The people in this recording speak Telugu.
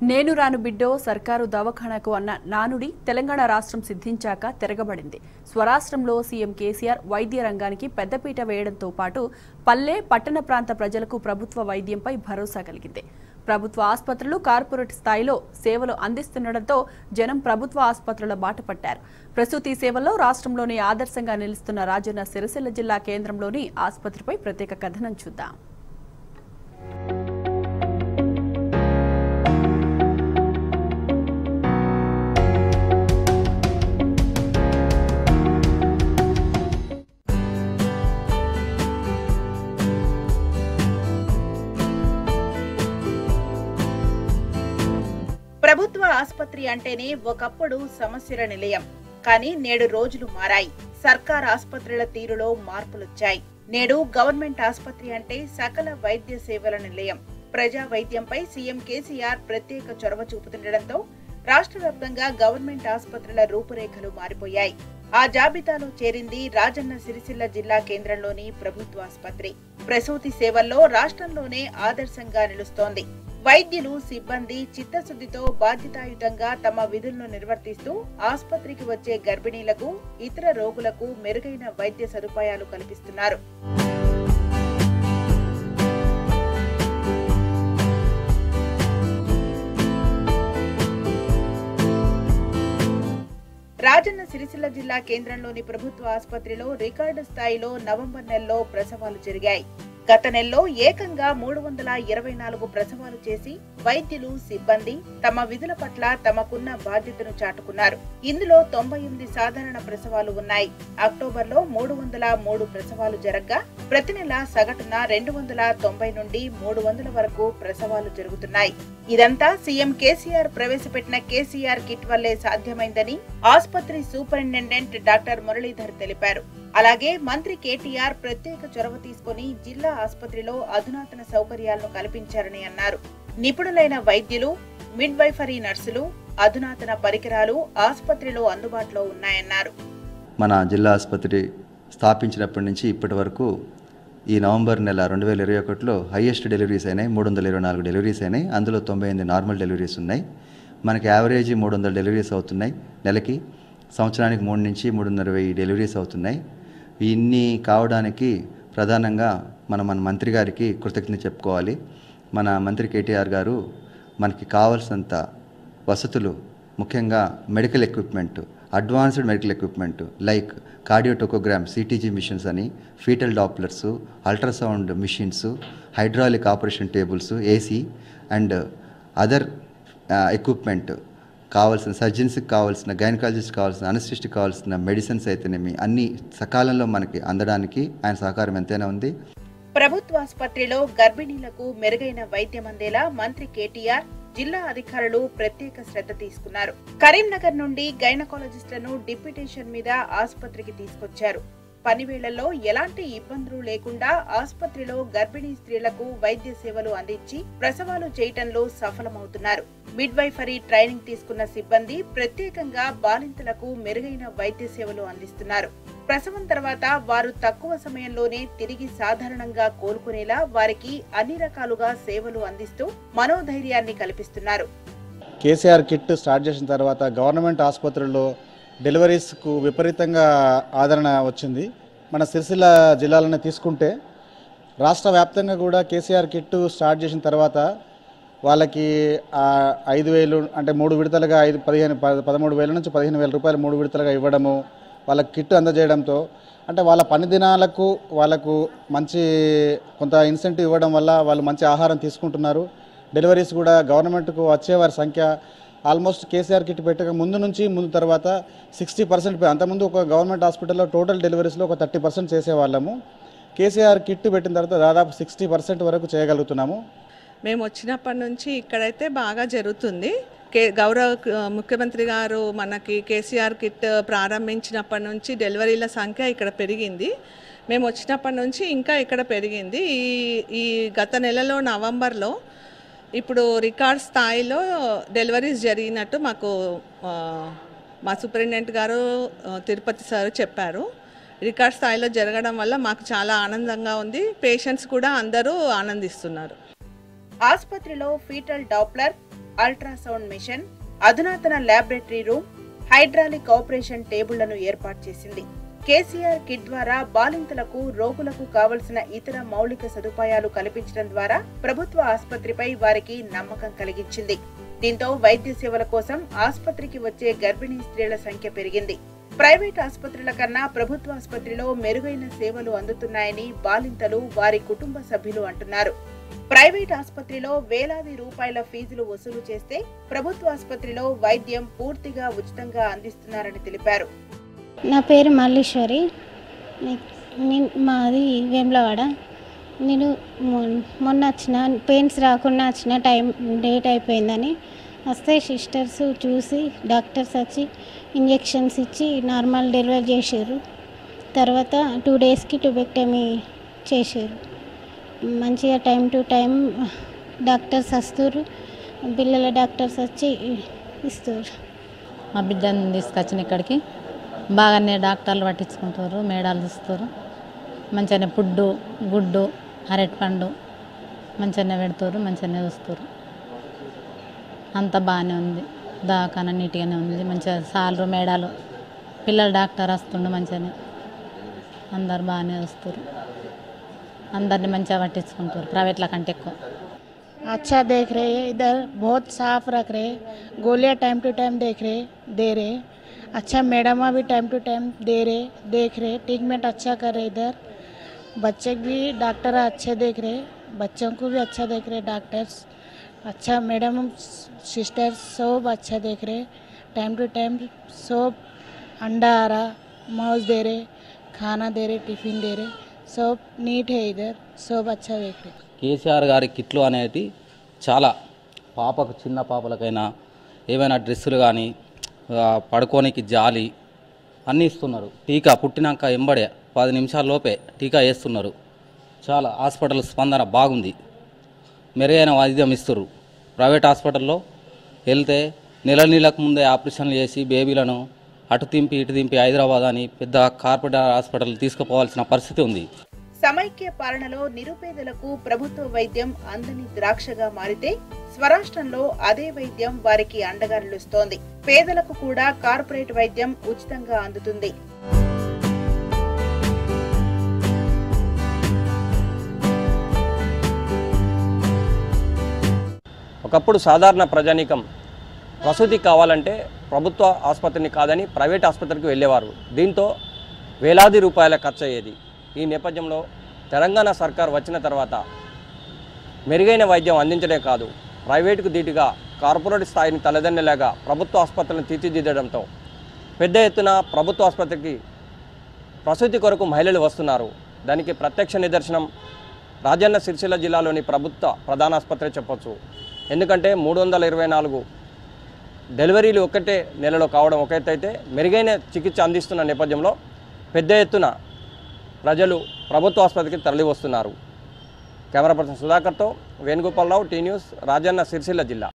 నేను రాను బిడ్డో సర్కారు దవాఖానకు అన్న నానుడి తెలంగాణ రాష్ట్రం సిద్ధించాక తిరగబడింది స్వరాష్ట్రంలో సీఎం కేసీఆర్ వైద్య రంగానికి పెద్దపీట వేయడంతో పాటు పల్లె పట్టణ ప్రాంత ప్రజలకు ప్రభుత్వ వైద్యంపై భరోసా కలిగింది ప్రభుత్వ ఆసుపత్రులు కార్పొరేట్ స్థాయిలో సేవలు అందిస్తుండటంతో జనం ప్రభుత్వ ఆసుపత్రుల బాట పట్టారు ప్రసూతి సేవల్లో రాష్ట్రంలోని ఆదర్శంగా నిలుస్తున్న రాజన్న సిరిసిల్ల జిల్లా కేంద్రంలోని ఆసుపత్రిపై ప్రత్యేక కథనం చూద్దాం ప్రభుత్వ ఆసుపత్రి అంటేనే ఒకప్పుడు సమస్యల నిలయం కానీ నేడు రోజులు మారాయి సర్కార్ ఆసుపత్రుల తీరులో మార్పులొచ్చాయి నేడు గవర్నమెంట్ ఆసుపత్రి అంటే సకల వైద్య సేవల నిలయం ప్రజా వైద్యంపై సీఎం కేసీఆర్ ప్రత్యేక చొరవ చూపుతుండటంతో రాష్ట్ర వ్యాప్తంగా గవర్నమెంట్ ఆసుపత్రుల రూపురేఖలు మారిపోయాయి ఆ జాబితాలో చేరింది రాజన్న సిరిసిల్ల జిల్లా కేంద్రంలోని ప్రభుత్వ ఆసుపత్రి ప్రసూతి సేవల్లో రాష్ట్రంలోనే ఆదర్శంగా నిలుస్తోంది వైద్యులు సిబ్బంది చిత్తశుద్ధితో బాధ్యతాయుతంగా తమ విధులను నిర్వర్తిస్తూ ఆసుపత్రికి వచ్చే గర్భిణీలకు ఇతర రోగులకు మెరుగైన వైద్య సదుపాయాలు కల్పిస్తున్నారు రాజన్న సిరిసిల్ల జిల్లా కేంద్రంలోని ప్రభుత్వ ఆసుపత్రిలో రికార్డు స్థాయిలో నవంబర్ నెలలో ప్రసవాలు జరిగాయి గత నెలలో ఏకంగా మూడు వందల ఇరవై నాలుగు ప్రసవాలు చేసి వైద్యులు సిబ్బంది తమ విధుల పట్ల తమకున్న బాధ్యతను చాటుకున్నారు ఇందులో తొంభై ఎనిమిది సాధారణ ప్రసవాలు ఉన్నాయి అక్టోబర్ లో మూడు వందల మూడు ప్రసవాలు జరగ్గా ప్రతి నెల సగటున రెండు వందల తొంభై నుండి మూడు వందల వరకు ప్రసవాలు జరుగుతున్నాయి ఇదంతా సీఎం కేసీఆర్ ప్రవేశపెట్టిన కేసీఆర్ కిట్ వల్లే సాధ్యమైందని ఆసుపత్రి సూపరింటెండెంట్ డాక్టర్ మురళీధర్ తెలిపారు అలాగే మంత్రి కేటీఆర్ ప్రత్యేక చొరవ తీసుకుని జిల్లా ఆసుపత్రిలో అధునాతన సౌకర్యాలను కల్పించారని అన్నారు నిపుణులైన వైద్యులు మిడ్వైఫరీ నర్సులు అధునాతన పరికరాలు ఆసుపత్రిలో అందుబాటులో ఉన్నాయన్నారు మన జిల్లా ఆసుపత్రి స్థాపించినప్పటి నుంచి ఇప్పటి వరకు ఈ నవంబర్ నెల రెండు వేల ఇరవై ఒకటిలో హయ్యెస్ట్ డెలివరీస్ అయినాయి మూడు వందల ఇరవై నాలుగు డెలివరీస్ అయినాయి అందులో తొంభై ఎనిమిది నార్మల్ డెలివరీస్ ఉన్నాయి మనకి యావరేజ్ మూడు వందల డెలివరీస్ అవుతున్నాయి నెలకి సంవత్సరానికి మూడు నుంచి మూడున్నర వెయ్యి డెలివరీస్ అవుతున్నాయి ఇన్ని కావడానికి ప్రధానంగా మన మన మంత్రి గారికి కృతజ్ఞత చెప్పుకోవాలి మన మంత్రి కేటీఆర్ గారు మనకి కావాల్సినంత వసతులు ముఖ్యంగా medical equipment advanced medical equipment like cardiotocogram CTG machines అని foetal dopplers ultrasound machines hydraulic operation tables AC and other equipment కావాల్సిన సర్జన్స్కి కావాల్సిన గైనకాలజిస్ట్ కావాల్సిన అనస్టిస్ట్కి కావాల్సిన మెడిసిన్స్ అయితేనేమి అన్ని సకాలంలో మనకి అందడానికి ఆయన సహకారం ఎంతైనా ఉంది ప్రభుత్వ ఆసుపత్రిలో గర్భిణీలకు మెరుగైన వైద్యం అందేలా మంత్రి కేటీఆర్ జిల్లా అధికారులు ప్రత్యేక శ్రద్ధ తీసుకున్నారు కరీంనగర్ నుండి గైనకాలజిస్టులను డిప్యుటేషన్ మీద ఆసుపత్రికి తీసుకొచ్చారు పనివేళల్లో ఎలాంటి ఇబ్బందులు లేకుండా ఆసుపత్రిలో గర్భిణీ స్త్రీలకు వైద్య సేవలు అందించి ప్రసవాలు చేయటంలో సఫలమవుతున్నారు మిడ్వైఫరీ ట్రైనింగ్ తీసుకున్న సిబ్బంది ప్రత్యేకంగా బాలింతలకు మెరుగైన వైద్య సేవలు అందిస్తున్నారు ప్రసవం తర్వాత వారు తక్కువ సమయంలోనే తిరిగి సాధారణంగా కోలుకునేలా వారికి అన్ని రకాలుగా సేవలు అందిస్తూ మనోధైర్యాన్ని కల్పిస్తున్నారు కేసీఆర్ కిట్ స్టార్ట్ చేసిన తర్వాత గవర్నమెంట్ ఆసుపత్రుల్లో డెలివరీస్కు విపరీతంగా ఆదరణ వచ్చింది మన సిరిసిల్ల జిల్లాలోనే తీసుకుంటే రాష్ట్ర వ్యాప్తంగా కూడా కేసీఆర్ కిట్ స్టార్ట్ చేసిన తర్వాత వాళ్ళకి ఆ ఐదు వేలు అంటే మూడు విడతలుగా ఐదు పదిహేను ప- పదమూడు వేల నుంచి పదిహేను వేల రూపాయలు మూడు విడతలుగా ఇవ్వడము వాళ్ళకి కిట్ అందజేయడంతో అంటే వాళ్ళ పని దినాలకు వాళ్ళకు మంచి కొంత ఇన్సెంటివ్ ఇవ్వడం వల్ల వాళ్ళు మంచి ఆహారం తీసుకుంటున్నారు డెలివరీస్ కూడా గవర్నమెంట్కు వచ్చేవారి సంఖ్య ఆల్మోస్ట్ కేసీఆర్ కిట్ పెట్టక ముందు నుంచి ముందు తర్వాత సిక్స్టీ పర్సెంట్ అంతకుముందు ఒక గవర్నమెంట్ హాస్పిటల్లో టోటల్ డెలివరీస్లో ఒక థర్టీ పర్సెంట్ చేసేవాళ్ళము కేసీఆర్ కిట్ పెట్టిన తర్వాత దాదాపు సిక్స్టీ పర్సెంట్ వరకు చేయగలుగుతున్నాము మేము వచ్చినప్పటి నుంచి ఇక్కడైతే బాగా జరుగుతుంది కే గౌరవ ఆ, ముఖ్యమంత్రి గారు మనకి కేసీఆర్ కిట్ ప్రారంభించినప్పటి నుంచి డెలివరీల సంఖ్య ఇక్కడ పెరిగింది మేము వచ్చినప్పటి నుంచి ఇంకా ఇక్కడ పెరిగింది ఈ ఈ గత నెలలో నవంబర్లో ఇప్పుడు రికార్డ్ స్థాయిలో డెలివరీస్ జరిగినట్టు మాకు ఆ, మా సూపరింటెండెంట్ గారు ఆ, తిరుపతి సార్ చెప్పారు రికార్డ్ స్థాయిలో జరగడం వల్ల మాకు చాలా ఆనందంగా ఉంది పేషెంట్స్ కూడా అందరూ ఆనందిస్తున్నారు ఆసుపత్రిలో ఫీటల్ డాప్లర్ అల్ట్రాసౌండ్ మిషన్ అధునాతన ల్యాబొరేటరీ రూమ్ హైడ్రాలిక్ ఆపరేషన్ టేబుళ్లను ఏర్పాటు చేసింది కేసీఆర్ కిట్ ద్వారా బాలింతలకు రోగులకు కావలసిన ఇతర మౌలిక సదుపాయాలు కల్పించడం ద్వారా ప్రభుత్వ ఆసుపత్రిపై వారికి నమ్మకం కలిగించింది దీంతో వైద్య సేవల కోసం ఆసుపత్రికి వచ్చే గర్భిణీ స్త్రీల సంఖ్య పెరిగింది ప్రైవేట్ ఆసుపత్రుల కన్నా ప్రభుత్వ ఆసుపత్రిలో మెరుగైన సేవలు అందుతున్నాయని బాలింతలు వారి కుటుంబ సభ్యులు అంటున్నారు ప్రైవేట్ ఆసుపత్రిలో వేలాది రూపాయల ఫీజులు వసూలు చేస్తే ప్రభుత్వ ఆసుపత్రిలో వైద్యం పూర్తిగా ఉచితంగా అందిస్తున్నారని తెలిపారు నా పేరు మల్లీశ్వరి నే- నేను మాది వేములవాడ నేను మొన్- మొన్న వచ్చిన పెయిన్స్ రాకుండా వచ్చిన టైం డేట్ అయిపోయిందని వస్తే సిస్టర్స్ చూసి డాక్టర్స్ వచ్చి ఇంజెక్షన్స్ ఇచ్చి నార్మల్ డెలివరీ చేసారు తర్వాత టూ డేస్కి ట్యూబెక్టమీ చేసారు మంచిగా టైం టు టైం డాక్టర్స్ వస్తారు పిల్లల డాక్టర్స్ వచ్చి ఇస్తారు మా బిడ్డని తీసుకొచ్చిన ఇక్కడికి బాగానే డాక్టర్లు పట్టించుకుంటారు మేడాలు చూస్తారు మంచిగానే ఫుడ్డు గుడ్డు అరటిపండు మంచిగానే పెడతారు మంచిగానే చూస్తారు అంత బాగానే ఉంది దవాఖాన నీట్గానే ఉంది మంచిగా సాలరు మేడాలు పిల్లల డాక్టర్ వస్తుండు మంచిగానే అందరు బాగానే వస్తారు అందరిని మంచిగా పట్టించుకుంటారు ప్రైవేట్ల కంటే ఎక్కువ अच्छा देख रहे हैं इधर बहुत साफ रख रहे हैं गोलियां टाइम टू टाइम देख रहे दे रहे अच्छा मैडम भी टाइम टू टाइम दे रहे देख रहे ट्रीटमेंट अच्छा कर रहे इधर बच्चे भी डॉक्टर अच्छे देख रहे बच्चों को भी अच्छा देख रहे डॉक्टर्स अच्छा मैडम सिस्टर्स सब अच्छा देख रहे टाइम टू टाइम सब अंडा आ रहा माउस दे रहे खाना दे रहे टिफिन दे रहे सब नीट है इधर सब अच्छा देख रहे కేసీఆర్ గారి కిట్లు అనేటి చాలా పాపకు చిన్న పాపలకైనా ఏమైనా డ్రెస్సులు కానీ పడుకోనికి జాలి అన్నీ ఇస్తున్నారు టీకా పుట్టినాక ఎంబడే పది నిమిషాల లోపే టీకా వేస్తున్నారు చాలా హాస్పిటల్ స్పందన బాగుంది మెరుగైన వైద్యం ఇస్తున్నారు ప్రైవేట్ హాస్పిటల్లో వెళ్తే నెల నెలకు ముందే ఆపరేషన్లు చేసి బేబీలను అటు తింపి ఇటు తింపి హైదరాబాద్ అని పెద్ద కార్పొరేట్ హాస్పిటల్ తీసుకుపోవాల్సిన పరిస్థితి ఉంది సమైక్య పాలనలో నిరుపేదలకు ప్రభుత్వ వైద్యం అందని ద్రాక్షగా మారితే స్వరాష్ట్రంలో అదే వైద్యం వారికి అండగా నిలుస్తోంది పేదలకు కూడా కార్పొరేట్ వైద్యం ఉచితంగా అందుతుంది ఒకప్పుడు సాధారణ ప్రజానీకం ప్రసూతి కావాలంటే ప్రభుత్వ ఆసుపత్రిని కాదని ప్రైవేట్ ఆసుపత్రికి వెళ్ళేవారు దీంతో వేలాది రూపాయల ఖర్చు అయ్యేది ఈ నేపథ్యంలో తెలంగాణ సర్కార్ వచ్చిన తర్వాత మెరుగైన వైద్యం అందించడే కాదు ప్రైవేటుకు ధీటుగా కార్పొరేట్ స్థాయిని తలదన్నలాగా ప్రభుత్వ ఆసుపత్రులను తీర్చిదిద్దడంతో పెద్ద ఎత్తున ప్రభుత్వ ఆసుపత్రికి ప్రసూతి కొరకు మహిళలు వస్తున్నారు దానికి ప్రత్యక్ష నిదర్శనం రాజన్న సిరిసిల్ల జిల్లాలోని ప్రభుత్వ ప్రధాన ఆసుపత్రి చెప్పొచ్చు ఎందుకంటే మూడు వందల ఇరవై నాలుగు డెలివరీలు ఒక్కటే నెలలో కావడం ఒక ఎత్తు అయితే మెరుగైన చికిత్స అందిస్తున్న నేపథ్యంలో పెద్ద ఎత్తున ప్రజలు ప్రభుత్వ ఆసుపత్రికి తరలి వస్తున్నారు కెమెరా పర్సన్ సుధాకర్తో వేణుగోపాలరావు టీ న్యూస్ రాజన్న సిరిసిల్ల జిల్లా